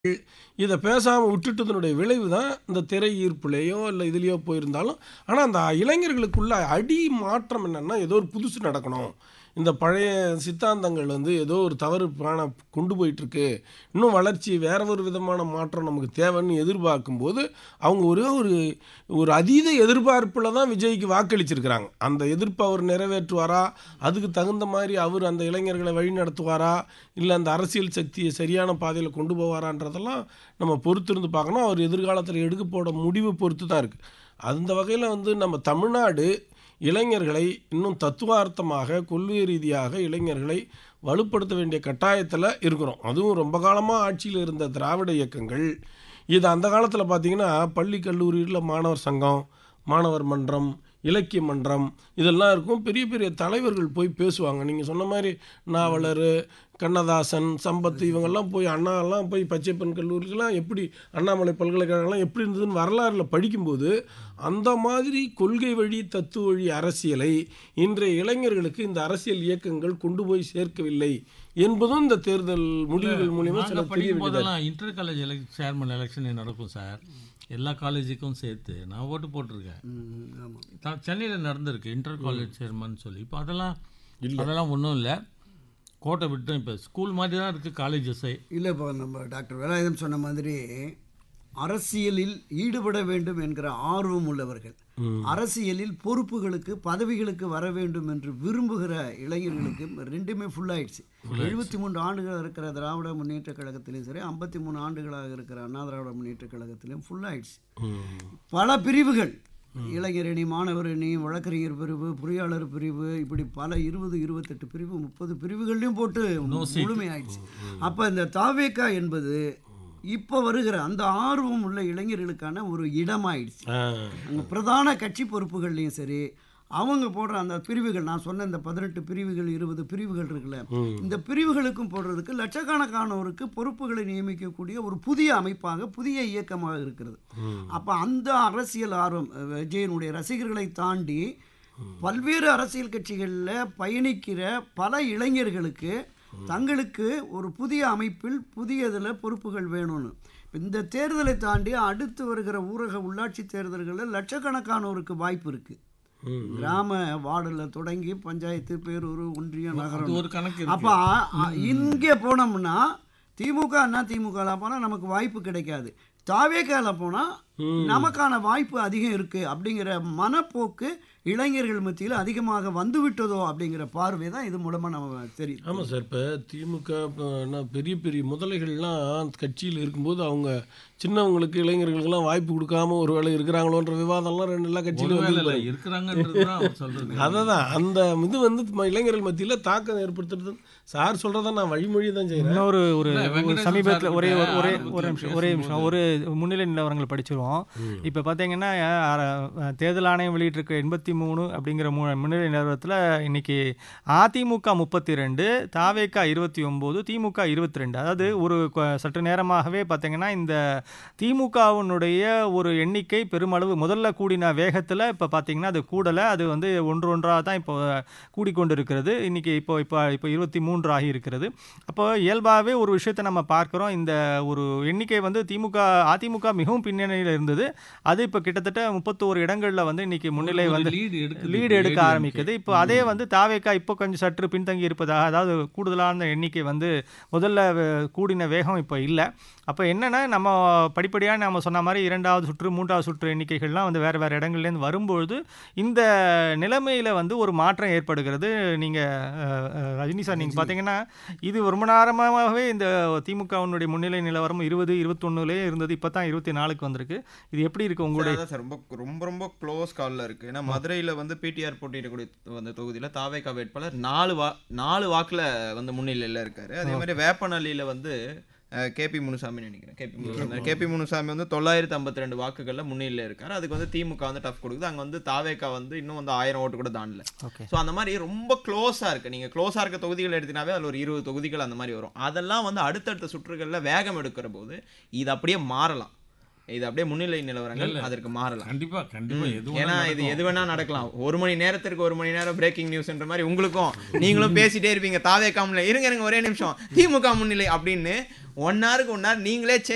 இத பேசாம விட்டுட்டதனுடைய விளைவு தான் இந்த திரை ஈர்ப்புலயோ, இல்ல இதுலயோ போயிருந்தாலும், ஆனா அந்த இளைஞர்களுக்குள்ள அடி மாற்றம் என்னன்னா, ஏதோ ஒரு புதுசு நடக்கணும். இந்த பழைய சித்தாந்தங்கள் வந்து ஏதோ ஒரு தவறு பான கொண்டு போயிட்டுருக்கு. இன்னும் வளர்ச்சி வேற ஒரு விதமான மாற்றம் நமக்கு தேவைன்னு எதிர்பார்க்கும்போது, அவங்க ஒரே ஒரு ஒரு அதீத எதிர்பார்ப்புல தான் விஜய்க்கு வாக்களிச்சிருக்கிறாங்க. அந்த எதிர்ப்ப அவர் நிறைவேற்றுவாரா? அதுக்கு தகுந்த மாரி அவர் அந்த இளைஞர்களை வழிநடத்துவாரா? இல்ல அந்த அரசியல் சக்திய சரியான பாதையில கொண்டு போவாரான்றதெல்லாம் நம்ம பொறுத்திருந்து பார்க்கணும். அவர் எதிர்காலத்தில எடுக்க போட முடிவ பொறுத்து தான் இருக்கு. அந்த வகையில வந்து நம்ம தமிழ்நாடு இளைஞர்களை இன்னும் தத்துவார்த்தமாக, கொள்கை ரீதியாக இளைஞர்களை வலுப்படுத்த வேண்டிய கட்டாயத்தில இருக்கிறோம். அதுவும் ரொம்ப காலமா ஆட்சியில இருந்த திராவிட இயக்கங்கள், இது அந்த காலத்தில பார்த்தீங்கன்னா, பள்ளி, கல்லூரியில மாணவர் சங்கம், மாணவர் மன்றம், இலக்கிய மன்றம் இதெல்லாம் இருக்கும். பெரிய பெரிய தலைவர்கள் போய் பேசுவாங்க. நீங்க சொன்ன மாரி நாவலரு, கண்ணதாசன், சம்பத் இவங்கெல்லாம் போய் அண்ணாலாம் போய் பச்சையப்பன் கல்லூரிலாம் எப்படி அண்ணாமலை பல்கலைக்கழகம்லாம் எப்படி இருந்ததுன்னு வரலாறுல படிக்கும்போது, அந்த மாதிரி கொள்கை வழி, தத்துவ வழி அரசியலை இன்றைய இளைஞர்களுக்கு இந்த அரசியல் இயக்கங்கள் கொண்டு போய் சேர்க்கவில்லை என்பதும் இந்த தேர்தல் முடிவுகள் மூலியமா நாங்க சில தெரிய படிக்கும் வேண்டியதா இருக்கு. போதெல்லாம் இன்டர் காலேஜ் எலெக் சேர்மன் எலெக்ஷன் நடக்கும் சார். எல்லா காலேஜுக்கும் சேர்த்து நான் ஓட்டு போட்டிருக்கேன். ம், ஆமா. த சென்னையில நடந்திருக்கு இன்டர் காலேஜ் சேர்மன் சொல்லி. இப்போ அதெல்லாம் அதெல்லாம் ஒண்ணும் இல்ல. கோட்டை விட்டு இப்போ ஸ்கூல் மாதிரி தான் இருக்கு காலேஜஸே. இல்லை இப்போ நம்ம டாக்டர் வேலாயுதம் சொன்ன மாதிரி அரசியலில் ஈடுபட வேண்டும் என்கிற ஆர்வம் உள்ளவர்கள் அரசியலில் பொறுப்புகளுக்கு பதவிகளுக்கு வர வேண்டும் என்று விரும்புகிற இளைஞர்களுக்கு ரெண்டுமே ஃபுல் ஆயிடுச்சு எழுபத்தி மூன்று ஆண்டுகள் இருக்கிற திராவிட முன்னேற்ற கழகத்திலையும் சரி ஐம்பத்தி மூணு ஆண்டுகளாக இருக்கிற அண்ணா திராவிட முன்னேற்ற கழகத்திலையும் ஃபுல் ஆயிடுச்சு பல பிரிவுகள் இளைஞரணி மாணவர் அணி வழக்கறிஞர் பிரிவு பொறியாளர் பிரிவு இப்படி பல இருபது இருபத்தெட்டு பிரிவு முப்பது பிரிவுகள்லையும் போட்டு முழுமையாயிடுச்சு அப்போ இந்த தாவேக்கா என்பது இப்போ வருகிற அந்த ஆர்வம் உள்ள இளைஞர்களுக்கான ஒரு இடமாயிடுச்சு ஆ. அங்கே பிரதான கட்சி பொறுப்புகள்லையும் சரி அவங்க போடுற அந்த பிரிவுகள் நான் சொன்ன இந்த பதினெட்டு பிரிவுகள் இருபது பிரிவுகள் இருக்குல்ல இந்த பிரிவுகளுக்கும் போடுறதுக்கு லட்சக்கணக்கானோருக்கு பொறுப்புகளை நியமிக்கக்கூடிய ஒரு புதிய அமைப்பாக புதிய இயக்கமாக இருக்கிறது அப்போ அந்த அரசியல் ஆர்வம் அஹ், விஜயனுடைய ரசிகர்களை தாண்டி பல்வேறு அரசியல் கட்சிகளில் பயணிக்கிற பல இளைஞர்களுக்கு தங்களுக்கு ஒரு புதிய அமைப்பில் புதிய இதில் பொறுப்புகள் வேணும்னு இந்த தேர்தலை தாண்டி அடுத்து வருகிற ஊரக உள்ளாட்சி தேர்தல்களில் லட்சக்கணக்கானோருக்கு வாய்ப்பு இருக்கு கிராம வார்டில் தொடங்கி பஞ்சாயத்து பேரூர் ஒன்றியம் அது நகரம் ஒரு கணக்கு இருக்கு. அப்போ இங்கே போனோம்னா திமுக அண்ணா திமுகல போனால் நமக்கு வாய்ப்பு கிடைக்காது தாவேக்கால போனால் நமக்கான வாய்ப்பு அதிகம் இருக்கு அப்படிங்கிற மனப்போக்கு இளைஞர்கள் மத்தியில் அதிகமாக வந்து விட்டதோ அப்படிங்கிற பார்வை தான் இது மூலமா நம்ம தெரியும் ஆமா சார். இப்ப திமுக இப்ப என்ன பெரிய பெரிய முதலைகள்லாம் கட்சியில இருக்கும்போது, அவங்க சின்னவங்களுக்கு, இளைஞர்களுக்கெல்லாம் வாய்ப்பு குடுக்காம ஒரு வேளை இருக்கிறாங்களோன்ற விவாதம்லாம் ரெண்டு எல்லா கட்சியிலும் ஒருவேளை வந்து இல்ல இருக்கிறாங்கன்றது தான் அவர் சொல்றது. அததான் அந்த இது வந்து ம- இளைஞர்கள் மத்தியில தாக்கம் ஏற்படுத்துறது சார் சொல்றத நான் வழிமொழி தான் செய்றேன். இன்னொரு ஒரு இல்ல, ஒரு வெங்கடேசன் சமீபத்தில் சார் ஒரே கிட்ட ஒரு- ஒரே ஆரம்பத்துல ஒரு நிமிஷம் ஒரே நிமிஷம் ஒரு முன்னிலை நிலவரங்கள் படிச்சிருவோம் இப்போ பார்த்தீங்கன்னா அஹ், தேர்தல் ஆணையம் வெளியிட்டிருக்க எண்பத்தி மூணு அப்படிங்கிற மு முன்னிலை நிலவரத்தில் இன்னைக்கு அதிமுக முப்பத்தி ரெண்டு தாவேக்கா இருபத்தி ஒம்பது திமுக இருபத்தி ரெண்டு அதாவது ஒரு கொ- சற்று நேரமாகவே பார்த்தீங்கன்னா இந்த திமுகவினுடைய ஒரு எண்ணிக்கை பெருமளவு முதல்ல கூடின வேகத்தில் இப்போ பார்த்தீங்கன்னா அது கூடலை அது வந்து ஒன்று ஒன்றாக தான் இப்போ கூடிக்கொண்டு இருக்கிறது இன்னைக்கு இப்போ இப்போ இப்போ இருபத்தி மூன்று ஆகி இருக்கிறது அப்போ இயல்பாகவே ஒரு விஷயத்தை நம்ம பார்க்குறோம் இந்த ஒரு எண்ணிக்கை வந்து திமுக அதிமுக மிகவும் பின்னணியில் இருந்தது அது இப்போ கிட்டத்தட்ட முப்பத்தோரு இடங்களில் வந்து இன்னைக்கு முன்னிலை ஒரு வந்து lead எடுக்குது லீடு இப்போ எடுக்க ADMK. ஆரம்பிக்குது இப்போ அதே வந்து தாவேக்கா இப்போ கொஞ்சம் சற்று பின்தங்கி இருப்பதாக அதாவது கூடுதலான எண்ணிக்கை வந்து முதல்ல வே- கூடின வேகம் இப்போ இல்லை அப்போ என்னன்னா நம்ம படிப்படியாக நம்ம சொன்ன மாதிரி இரண்டாவது சுற்று மூன்றாவது சுற்று எண்ணிக்கைகள்லாம் வந்து வேறு வேறு இடங்கள்லேருந்து வரும்பொழுது இந்த நிலைமையில் வந்து ஒரு மாற்றம் ஏற்படுகிறது நீங்கள் ரஜினி சார் நீங்கள் பார்த்தீங்கன்னா இது ரொம்ப நேரமாகவே இந்த திமுகவினுடைய முன்னிலை நிலவரம் இருபது இருபத்தொன்னுலேயே இருந்தது இப்போ தான் இருபத்தி நாலுக்கு வந்திருக்கு இது எப்படி இருக்குது உங்களுடைய அதான் சார் ரொம்ப ரொம்ப ரொம்ப க்ளோஸ் காலில் இருக்கு ஏன்னா மதுரையில் வந்து பிடிஆர் போட்டியிடக்கூடிய அந்த தொகுதியில் தாவேகா வேட்பாளர் நாலு வா நாலு வாக்குல வந்து முன்னிலையில் இருக்காரு அதே மாதிரி வேப்பநல்லியில் வந்து கேபி முனுசாமி நினைக்கிறேன் கேபி முனுசாமி கேபி முனுசாமி வந்து தொள்ளாயிரத்தி ஐம்பத்தி ரெண்டு வாக்குகளில் முன்னிலையில் இருக்காரு அதுக்கு வந்து திமுக வந்து டஃப் கொடுக்குது அங்கே வந்து தாவேகா வந்து இன்னும் வந்து ஆயிரம் ஓட்டு கூட தாண்டல ஓகே ஸோ அந்த மாதிரி ரொம்ப க்ளோஸாக இருக்குது நீங்கள் க்ளோஸாக இருக்க தொகுதிகள் எடுத்தினாவே அதில் ஒரு இருபது தொகுதிகள் அந்த மாதிரி வரும் அதெல்லாம் வந்து அடுத்தடுத்த சுற்றுகளில் வேகம் எடுக்கிற போது இது அப்படியே மாறலாம் இது அப்படியே முன்னிலை நிலவரங்கள் அதற்கு மாறலாம் கண்டிப்பா கண்டிப்பா எது ஏன்னா இது எது வேணா நடக்கலாம் ஒரு மணி நேரத்திற்கு ஒரு மணி நேரம் பிரேக்கிங் நியூஸ்ன்ற மாதிரி உங்களுக்கும் நீங்களும் பேசிட்டே இருப்பீங்க தாவே காமில் இருங்க இருங்க ஒரே நிமிஷம் திமுக முன்னிலை அப்படின்னு ஒன் ஹவருக்கு ஒன் ஹவர் நீங்களே